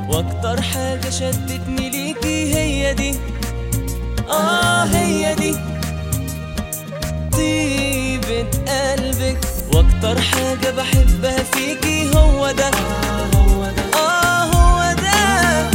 واكتر حاجة شدتني ليكي هي دي اه هي دي طيبة قلبك واكتر حاجة بحبها فيكي هو ده اه هو ده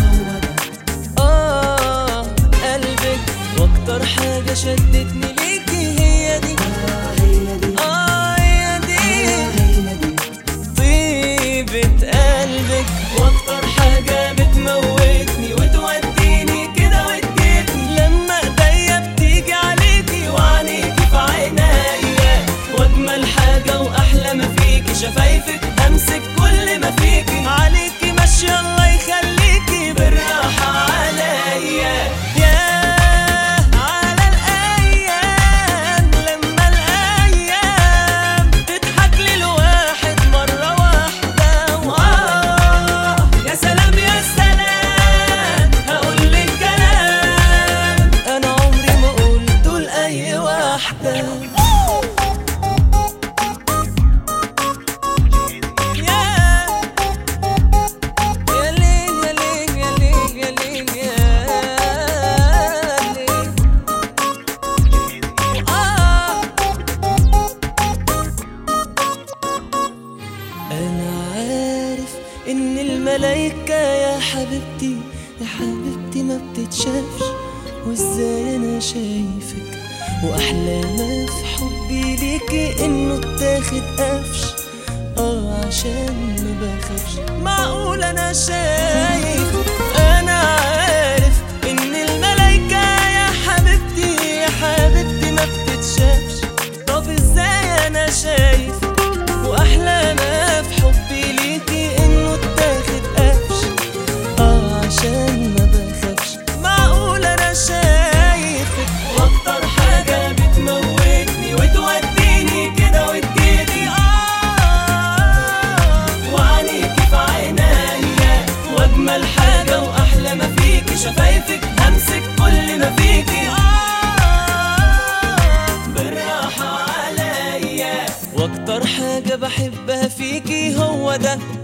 اه قلبك واكتر حاجة شدتني ليكي هي دي اه هي دي طيبة قلبك واكتر حاجة بتموتني وتوديني كده وتجيبني لما ايديا بتيجي عليكي وعينيكي في عينيا واجمل حاجة واحلى ما فيكي شفايفك امسك كل ما فيكي عليكي ماشية الله يخليكي بالراحة عليا ياه على الايام لما الايام تضحك للواحد مرة واحدة وآه يا سلام يا سلام هقول لك كلام انا عمري ما قلته لاي واحدة ياه يا ليل يا ليل يا ليل يا ليل يا ليل آه أنا عارف إن الملايكة يا حبيبتي يا حبيبتي ما بتتشافش وإزاي أنا شايفك وأحلى ما في حبي ليكي إنه اتاخد قفش آه عشان ما بخافش معقول أنا شايف أنا عارف إن الملايكة يا حبيبتي يا حبيبتي ما بتتشافش طب إزاي أنا شايف واحلى ما في حبي ليكي انه اتاخد قفش اه عشان ما بخافش معقول انا شايفك واكتر حاجة بتموتني وتوديني كده وتجيبي اه وعينيكي في عينيا واجمل حاجة واحلى ما فيكي شفايفك همسك كل ما فيكي اه بالراحة عليا واكتر حاجة بحبها فيكي هو ده